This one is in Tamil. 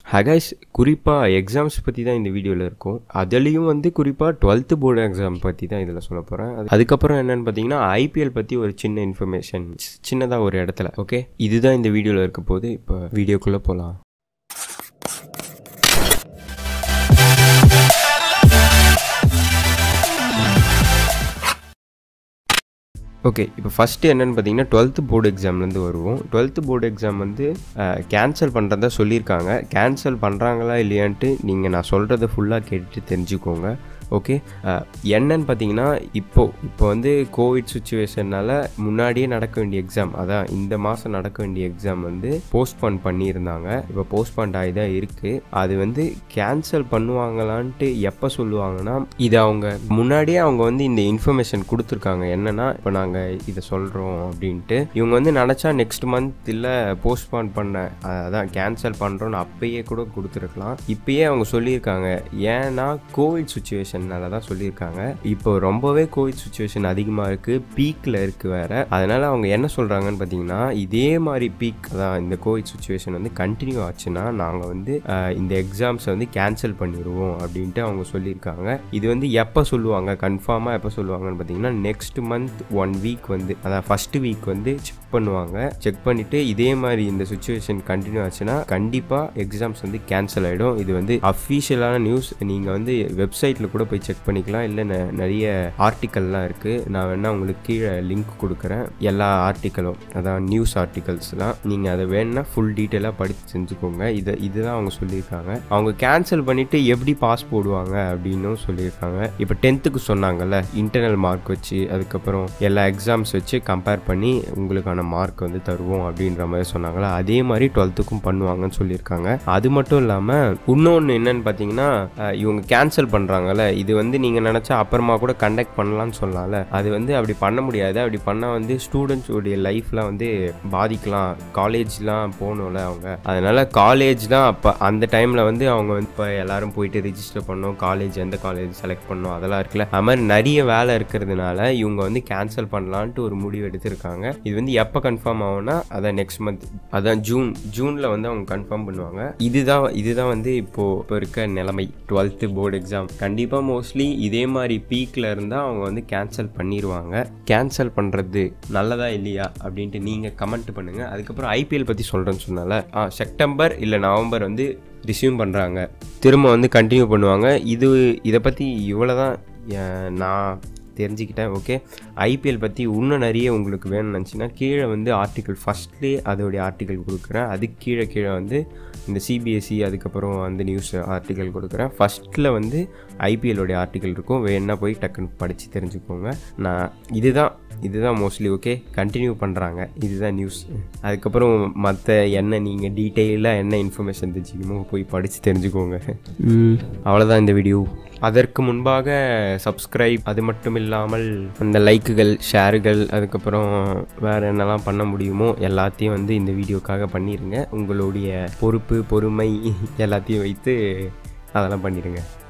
ஹகைஸ் குறிப்பாக எக்ஸாம்ஸ் பற்றி தான் இந்த வீடியோவில் இருக்கும் அதுலேயும் வந்து குறிப்பாக டுவெல்த்து போர்டு எக்ஸாம் பற்றி தான் இதில் சொல்ல போகிறேன் அதுக்கப்புறம் என்னென்னு பார்த்தீங்கன்னா ஐபிஎல் பற்றி ஒரு சின்ன இன்ஃபர்மேஷன் சின்னதாக ஒரு இடத்துல ஓகே இதுதான் இந்த வீடியோவில் இருக்க போது இப்போ வீடியோக்குள்ளே போகலாம் ஓகே இப்போ ஃபஸ்ட்டு என்னென்னு பார்த்தீங்கன்னா டுவெல்த்து போர்டு எக்ஸாம்லேருந்து வருவோம் டுவெல்த்து போர்டு எக்ஸாம் வந்து கேன்சல் பண்ணுறதா சொல்லியிருக்காங்க கேன்சல் பண்ணுறாங்களா இல்லையான்ட்டு நீங்கள் நான் சொல்கிறத ஃபுல்லாக கேட்டுட்டு தெரிஞ்சுக்கோங்க ஓகே என்னன்னு பார்த்தீங்கன்னா இப்போது இப்போ வந்து கோவிட் சுச்சுவேஷனால் முன்னாடியே நடக்க வேண்டிய எக்ஸாம் அதான் இந்த மாதம் நடக்க வேண்டிய எக்ஸாம் வந்து போஸ்ட்பான் பண்ணியிருந்தாங்க இப்போ போஸ்ட்பான் ஆகி தான் இருக்குது அது வந்து கேன்சல் பண்ணுவாங்களான்ட்டு எப்போ சொல்லுவாங்கன்னா இது அவங்க முன்னாடியே அவங்க வந்து இந்த இன்ஃபர்மேஷன் கொடுத்துருக்காங்க என்னென்னா இப்போ நாங்கள் இதை சொல்கிறோம் அப்படின்ட்டு இவங்க வந்து நினச்சா நெக்ஸ்ட் மந்த் இல்லை போஸ்ட்பான் பண்ண அதான் கேன்சல் பண்ணுறோன்னு அப்பயே கூட கொடுத்துருக்கலாம் இப்பயே அவங்க சொல்லியிருக்காங்க ஏன்னா கோவிட் சுச்சுவேஷன் சுச்சுவேஷனால தான் சொல்லியிருக்காங்க இப்போ ரொம்பவே கோவிட் சுச்சுவேஷன் அதிகமாக இருக்குது பீக்கில் இருக்குது வேறு அதனால் அவங்க என்ன சொல்கிறாங்கன்னு பார்த்தீங்கன்னா இதே மாதிரி பீக் தான் இந்த கோவிட் சுச்சுவேஷன் வந்து கண்டினியூ ஆச்சுன்னா நாங்கள் வந்து இந்த எக்ஸாம்ஸை வந்து கேன்சல் பண்ணிடுவோம் அப்படின்ட்டு அவங்க சொல்லியிருக்காங்க இது வந்து எப்போ சொல்லுவாங்க கன்ஃபார்மாக எப்போ சொல்லுவாங்கன்னு பார்த்தீங்கன்னா நெக்ஸ்ட் மந்த் ஒன் வீக் வந்து அதான் ஃபஸ்ட்டு வீக் வந்து செக் பண்ணுவாங்க செக் பண்ணிவிட்டு இதே மாதிரி இந்த சுச்சுவேஷன் கண்டினியூ ஆச்சுன்னா கண்டிப்பாக எக்ஸாம்ஸ் வந்து கேன்சல் ஆகிடும் இது வந்து அஃபீஷியலான நியூஸ் நீங்கள் வந்து வெப்சைட்டில் கூட போய் செக் பண்ணிக்கலாம் இல்லை நிறைய ஆர்டிக்கல்லாம் இருக்குது நான் வேணால் உங்களுக்கு கீழே லிங்க் கொடுக்குறேன் எல்லா ஆர்டிக்கலும் அதான் நியூஸ் ஆர்டிகல்ஸ்லாம் நீங்கள் அதை வேணுன்னா ஃபுல் டீட்டெயிலாக படித்து செஞ்சுக்கோங்க இதை இதுதான் அவங்க சொல்லியிருக்காங்க அவங்க கேன்சல் பண்ணிவிட்டு எப்படி பாஸ் போடுவாங்க அப்படின்னும் சொல்லியிருக்காங்க இப்போ டென்த்துக்கு சொன்னாங்கல்ல இன்டர்னல் மார்க் வச்சு அதுக்கப்புறம் எல்லா எக்ஸாம்ஸ் வச்சு கம்பேர் பண்ணி உங்களுக்கான மார்க் வந்து தருவோம் அப்படின்ற மாதிரி சொன்னாங்களா அதே மாதிரி டுவெல்த்துக்கும் பண்ணுவாங்கன்னு சொல்லியிருக்காங்க அது மட்டும் இல்லாமல் இன்னொன்று என்னன்னு பார்த்தீங்கன்னா இவங்க கேன்சல் பண்ணுறாங்கல்ல இது வந்து நீங்கள் நினச்சா அப்புறமா கூட கண்டக்ட் பண்ணலாம்னு சொல்லலாம்ல அது வந்து அப்படி பண்ண முடியாது அப்படி பண்ணால் வந்து ஸ்டூடெண்ட்ஸோடைய லைஃப்லாம் வந்து பாதிக்கலாம் காலேஜ்லாம் போகணும்ல அவங்க அதனால் காலேஜ்லாம் அப்போ அந்த டைமில் வந்து அவங்க வந்து இப்போ எல்லாரும் போயிட்டு ரிஜிஸ்டர் பண்ணோம் காலேஜ் எந்த காலேஜ் செலக்ட் பண்ணோம் அதெல்லாம் இருக்குல்ல அது மாதிரி நிறைய வேலை இருக்கிறதுனால இவங்க வந்து கேன்சல் பண்ணலான்ட்டு ஒரு முடிவு எடுத்திருக்காங்க இது வந்து எப்போ கன்ஃபார்ம் ஆகும்னா அதான் நெக்ஸ்ட் மந்த் அதான் ஜூன் ஜூனில் வந்து அவங்க கன்ஃபார்ம் பண்ணுவாங்க இதுதான் இதுதான் வந்து இப்போது இப்போ இருக்க நிலைமை டுவெல்த்து போர்டு எக்ஸாம் கண்டிப்பாக மோஸ்ட்லி இதே மாதிரி பீக்கில் இருந்தால் அவங்க வந்து கேன்சல் பண்ணிடுவாங்க கேன்சல் பண்ணுறது நல்லதா இல்லையா அப்படின்ட்டு நீங்கள் கமெண்ட் பண்ணுங்கள் அதுக்கப்புறம் ஐபிஎல் பற்றி சொல்கிறேன்னு சொன்னால ஆ செப்டம்பர் இல்லை நவம்பர் வந்து ரிசியூம் பண்ணுறாங்க திரும்ப வந்து கண்டினியூ பண்ணுவாங்க இது இதை பற்றி இவ்வளோ தான் நான் தெரிஞ்சுக்கிட்டேன் ஓகே ஐபிஎல் பற்றி இன்னும் நிறைய உங்களுக்கு வேணும்னு நினச்சின்னா கீழே வந்து ஆர்டிக்கல் ஃபஸ்ட்லேயே அதோடைய ஆர்டிக்கல் கொடுக்குறேன் அதுக்கு கீழே கீழே வந்து இந்த சிபிஎஸ்சி அதுக்கப்புறம் அந்த நியூஸ் ஆர்டிக்கல் கொடுக்குறேன் ஃபஸ்ட்டில் வந்து ஐபிஎல்லோடைய ஆர்டிக்கல் இருக்கும் வேணா போய் டக்குன்னு படித்து தெரிஞ்சுக்கோங்க நான் இதுதான் இதுதான் மோஸ்ட்லி ஓகே கண்டினியூ பண்ணுறாங்க இதுதான் நியூஸ் அதுக்கப்புறம் மற்ற என்ன நீங்கள் டீட்டெயிலாக என்ன இன்ஃபர்மேஷன் தெரிஞ்சுக்கணுமோ போய் படித்து தெரிஞ்சுக்கோங்க அவ்வளோதான் இந்த வீடியோ அதற்கு முன்பாக சப்ஸ்கிரைப் அது மட்டும் இல்லாமல் அந்த லைக்குகள் ஷேருகள் அதுக்கப்புறம் வேறு என்னெல்லாம் பண்ண முடியுமோ எல்லாத்தையும் வந்து இந்த வீடியோக்காக பண்ணிடுங்க உங்களுடைய பொறுப்பு பொறுமை எல்லாத்தையும் வைத்து அதெல்லாம் பண்ணிடுங்க